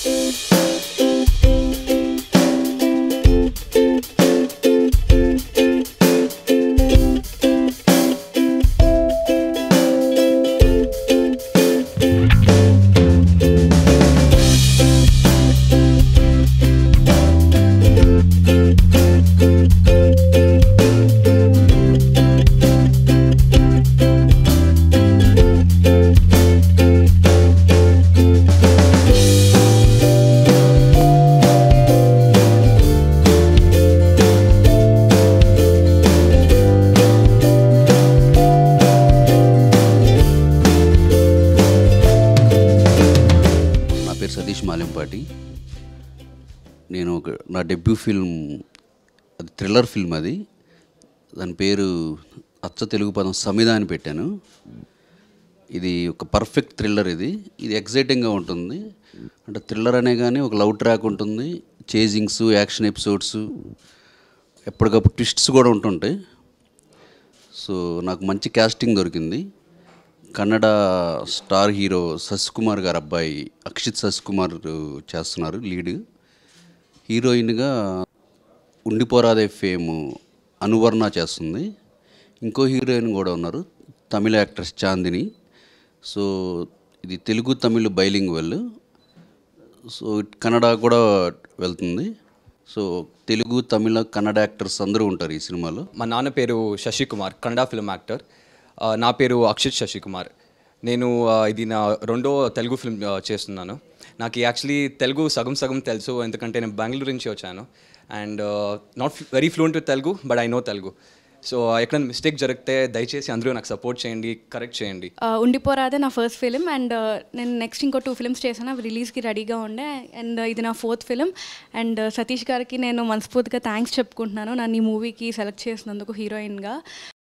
నా పేరు సతీష్ మాలెంపాటి నేను ఒక నా డెబ్యూ ఫిల్మ్ అది థ్రిల్లర్ ఫిల్మ్ అది దాని పేరు అచ్చ తెలుగు పదం సమిద అని పెట్టాను ఇది ఒక పర్ఫెక్ట్ థ్రిల్లర్ ఇది ఇది ఎగ్జైటింగ్గా ఉంటుంది అంటే థ్రిల్లర్ అనే కానీ ఒక లవ్ ట్రాక్ ఉంటుంది చేజింగ్స్ యాక్షన్ ఎపిసోడ్స్ ఎప్పటికప్పుడు ట్విస్ట్స్ కూడా ఉంటుంటాయి సో నాకు మంచి క్యాస్టింగ్ దొరికింది కన్నడ స్టార్ హీరో శశికుమార్ గారు అబ్బాయి అక్షిత్ శశికుమార్ చేస్తున్నారు లీడ్ హీరోయిన్గా ఉండిపోరాదే ఫేమ్ అనువర్ణ చేస్తుంది ఇంకో హీరోయిన్ కూడా ఉన్నారు తమిళ యాక్ట్రెస్ చాందిని సో ఇది Telugu Tamil bilingual so it Kannada కూడా వెళ్తుంది సో తెలుగు తమిళ కన్నడ యాక్టర్స్ అందరూ ఉంటారు ఈ సినిమాలో మా నాన్న పేరు శశికుమార్ కన్నడ ఫిల్మ్ యాక్టర్ ఆ, నా పేరు అక్షిత్ శశికుమార్ నేను ఆ, ఇది నా రెండో తెలుగు ఫిల్మ్ ఆ, చేస్తున్నాను నాకు యాక్చువల్లీ తెలుగు సగం సగం తెలుసు ఎందుకంటే నేను బెంగళూరు నుంచి వచ్చాను and not very fluent with Telugu but I know Telugu so ఎక్కడైనా మిస్టేక్ జరిగితే దయచేసి అందరూ నాకు సపోర్ట్ చేయండి కరెక్ట్ చేయండి ఆ, ఉండిపోరాదే నా ఫస్ట్ ఫిలిం అండ్ నేను నెక్స్ట్ ఇంకో టూ ఫిల్మ్స్ చేశాను అవి రిలీజ్కి రెడీగా ఉండే అండ్ ఇది నా ఫోర్త్ ఫిలిం అండ్ సతీష్ గారికి నేను మనస్ఫూర్తిగా థ్యాంక్స్ చెప్పుకుంటున్నాను నన్ను ఈ మూవీకి సెలెక్ట్ చేసినందుకు హీరోయిన్గా